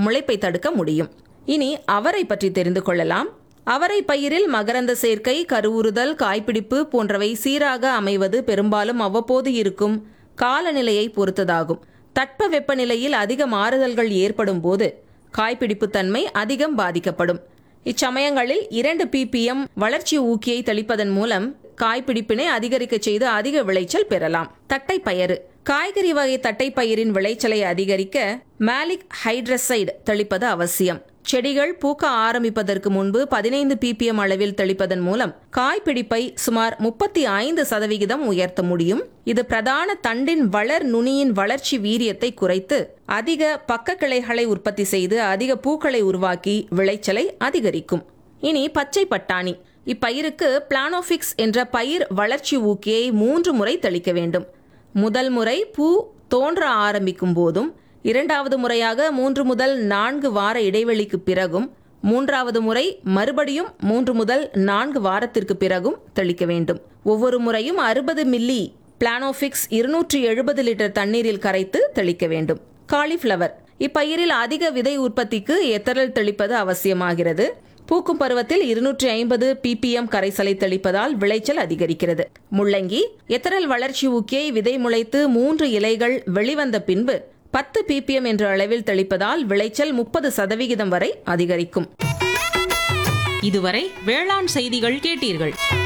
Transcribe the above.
முளைப்பை தடுக்க முடியும் இனி அவரை பற்றி தெரிந்து கொள்ளலாம் அவரை பயிரில் மகரந்த சேர்க்கை கருவுறுதல் காய்பிடிப்பு போன்றவை சீராக அமைவது பெரும்பாலும் அவ்வப்போது இருக்கும் காலநிலையை பொறுத்ததாகும் தட்ப வெப்பநிலையில் அதிக மாறுதல்கள் ஏற்படும் போது காய்பிடிப்பு தன்மை அதிகம் பாதிக்கப்படும் இச்சமயங்களில் இரண்டு பிபிஎம் வளர்ச்சி ஊக்கியை தெளிப்பதன் மூலம் காய்பிடிப்பினை அதிகரிக்க செய்து அதிக விளைச்சல் பெறலாம் தட்டை பயறு காய்கறி வகை தட்டை பயிரின் விளைச்சலை அதிகரிக்க மேலிக் ஹைட்ரசைடு தெளிப்பது அவசியம் செடிகள் பூக்க ஆரம்பிப்பதற்கு முன்பு பதினைந்து பிபிஎம் அளவில் தெளிப்பதன் மூலம் காய்பிடிப்பை சுமார் முப்பத்தி ஐந்து சதவிகிதம் உயர்த்த முடியும் இது பிரதான தண்டின் வளர் நுனியின் வளர்ச்சி வீரியத்தை குறைத்து அதிக பக்க கிளைகளை உற்பத்தி செய்து அதிக பூக்களை உருவாக்கி விளைச்சலை அதிகரிக்கும் இனி பச்சை பட்டாணி இப்பயிருக்கு பிளானோபிக்ஸ் என்ற பயிர் வளர்ச்சி ஊக்கியை மூன்று முறை தெளிக்க வேண்டும் முதல் முறை பூ தோன்ற ஆரம்பிக்கும் போதும் இரண்டாவது முறையாக மூன்று முதல் நான்கு வார இடைவெளிக்கு பிறகும் மூன்றாவது முறை மறுபடியும் மூன்று முதல் நான்கு வாரத்திற்கு பிறகும் தெளிக்க வேண்டும் ஒவ்வொரு முறையும் அறுபது மில்லி பிளானோபிக்ஸ் இருநூற்றி எழுபது லிட்டர் தண்ணீரில் கரைத்து தெளிக்க வேண்டும் காலிஃப்ளவர் இப்பயிரில் அதிக விதை உற்பத்திக்கு எத்தரல் தெளிப்பது அவசியமாகிறது பூக்கும் பருவத்தில் இருநூற்றி ஐம்பது பிபிஎம் கரைசலை தெளிப்பதால் விளைச்சல் அதிகரிக்கிறது முள்ளங்கி எத்தரல் வளர்ச்சி ஊக்கியை விதை முளைத்து மூன்று இலைகள் வெளிவந்த பின்பு பத்து பிபிஎம் என்ற அளவில் தெளிப்பதால் விளைச்சல் முப்பது சதவிகிதம் வரை அதிகரிக்கும் இதுவரை வேளாண் செய்திகள் கேட்டீர்கள்